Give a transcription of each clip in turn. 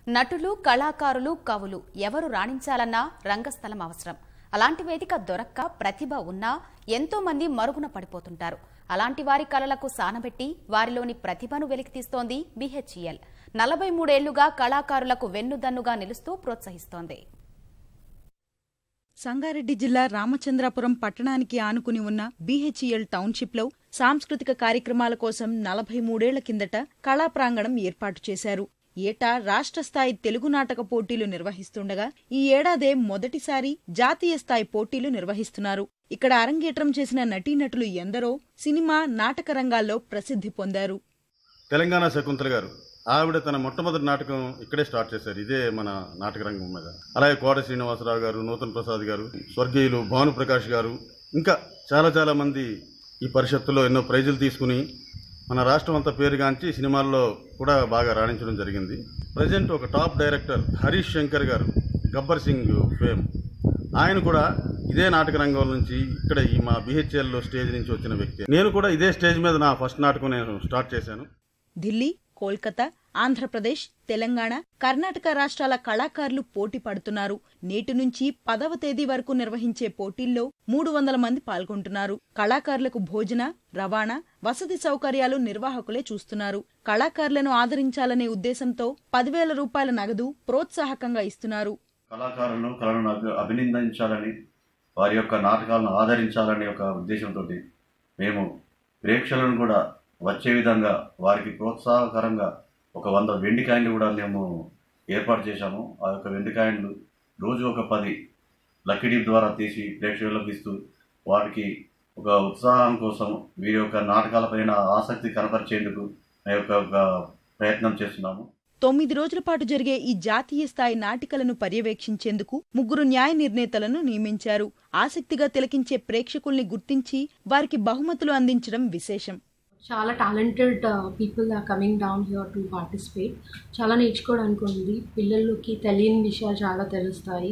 నటులు కళాకారులు కవులు ఎవరు రాణించాలన్నా రంగస్థలం అవసరం అలాంటి వేదిక దొరక్క ప్రతిభ ఉన్నా ఎంతో మంది మరుగున పడిపోతుంటారు అలాంటి వారి కళలకు సానబెట్టి వారిలోని ప్రతిభను వెలికితీస్తోంది బిహెచ్ఈఎల్ నలభై మూడేళ్లుగా కళాకారులకు వెన్నుదన్నుగా నిలుస్తూ ప్రోత్సహిస్తోంది సంగారెడ్డి జిల్లా రామచంద్రాపురం పట్టణానికి ఆనుకుని ఉన్న బీహెచ్ఈఎల్ టౌన్షిప్లో సాంస్కృతిక కార్యక్రమాల కోసం నలభై మూడేళ్ల కిందట కళా ప్రాంగణం ఏర్పాటు చేశారు ఏటా రాష్ట్ర స్థాయి తెలుగు నాటక పోటీలు నిర్వహిస్తుండగా ఈ ఏడాదే మొదటిసారి జాతీయ స్థాయి పోటీలు నిర్వహిస్తున్నారు ఇక్కడ అరంగేట్రం చేసిన నటీనటులు ఎందరో సినిమా నాటక రంగాల్లో ప్రసిద్ధి పొందారు తెలంగాణ శకుంతల గారు ఆవిడ తన మొట్టమొదటి నాటకం ఇక్కడే స్టార్ట్ చేశారు ఇదే మన నాటక రంగం మీద అలాగే కోట శ్రీనివాసరావు గారు నూతన్ ప్రసాద్ గారు స్వర్గీయులు భానుప్రకాష్ గారు ఇంకా చాలా చాలా మంది ఈ పరిషత్తులో ఎన్నో ప్రైజులు తీసుకుని మన రాష్ట్రం అంతా పేరుగాంచి సినిమాల్లో కూడా బాగా రాణించడం జరిగింది ప్రజెంట్ ఒక టాప్ డైరెక్టర్ హరీష్ శంకర్ గారు గబ్బర్ సింగ్ ఫేమ్ ఆయన కూడా ఇదే నాటక రంగం నుంచి ఇక్కడ ఈ మా బిహెచ్ఎల్ స్టేజ్ నుంచి వచ్చిన వ్యక్తి నేను కూడా ఇదే స్టేజ్ మీద నా ఫస్ట్ నాటకం నేను స్టార్ట్ చేశాను ఢిల్లీ కోల్కతా ఆంధ్రప్రదేశ్ తెలంగాణ కర్ణాటక రాష్ట్రాల కళాకారులు పోటీ పడుతున్నారు నేటి నుంచి పదవ తేదీ వరకు నిర్వహించే పోటీల్లో మూడు వందల మంది పాల్గొంటున్నారు కళాకారులకు భోజన రవాణా వసతి సౌకర్యాలు నిర్వాహకులే చూస్తున్నారు కళాకారులను ఆదరించాలనే ఉద్దేశంతో పదివేల రూపాయల నగదు ప్రోత్సాహకంగా ఇస్తున్నారు కళాకారులను కళలను అభి- అభినందించాలని వారి యొక్క నాటకాలను ఆదరించాలనే ఒక ఉద్దేశంతో మేము ప్రేక్షకులను కూడా వచ్చే విధంగా వారికి ప్రోత్సాహకరంగా ఒక వంద వెండి కాయిన్లు కూడా మేము ఏర్పాటు చేశాము ఆ యొక్క వెండి కాయిన్లు రోజు ఒక పది లక్కీ డీప్ ద్వారా తీసి ప్రేక్షకులకు ఇస్తూ వారికి ఒక ఉత్సాహం కోసం వీరి యొక్క నాటకాలపైన ఆసక్తి కనపరిచేందుకు ఆ యొక్క ఒక ప్రయత్నం చేస్తున్నాము తొమ్మిది రోజుల పాటు జరిగే ఈ జాతీయ స్థాయి నాటికలను పర్యవేక్షించేందుకు ముగ్గురు న్యాయ నిర్ణేతలను నియమించారు ఆసక్తిగా తిలకించే ప్రేక్షకుల్ని గుర్తించి వారికి బహుమతులు అందించడం విశేషం చాలా talented people are coming down here to participate చాలా నేర్చుకోవడానికి ఉంది పిల్లలకి తెలియని విషయాలు చాలా తెలుస్తాయి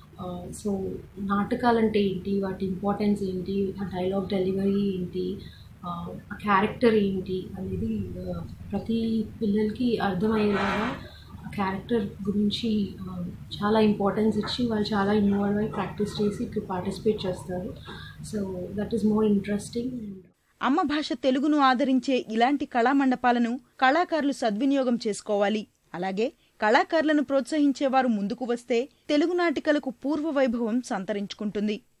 సో నాటకాలు అంటే ఏంటి వాటి ఇంపార్టెన్స్ ఏంటి ఆ డైలాగ్ డెలివరీ ఏంటి ఆ క్యారెక్టర్ ఏంటి అనేది uh, ప్రతి పిల్లలకి అర్థమయ్యేలాగా ఆ క్యారెక్టర్ గురించి uh, చాలా ఇంపార్టెన్స్ ఇచ్చి వాళ్ళు చాలా ఇన్వాల్వ్ అయ్యి ప్రాక్టీస్ చేసి ఇక్కడ పార్టిసిపేట్ చేస్తారు so that is more interesting and అమ్మ భాష తెలుగును ఆదరించే ఇలాంటి కళామండపాలను కళాకారులు సద్వినియోగం చేసుకోవాలి అలాగే కళాకారులను ప్రోత్సహించేవారు ముందుకు వస్తే తెలుగు నాటికలకు పూర్వ వైభవం సంతరించుకుంటుంది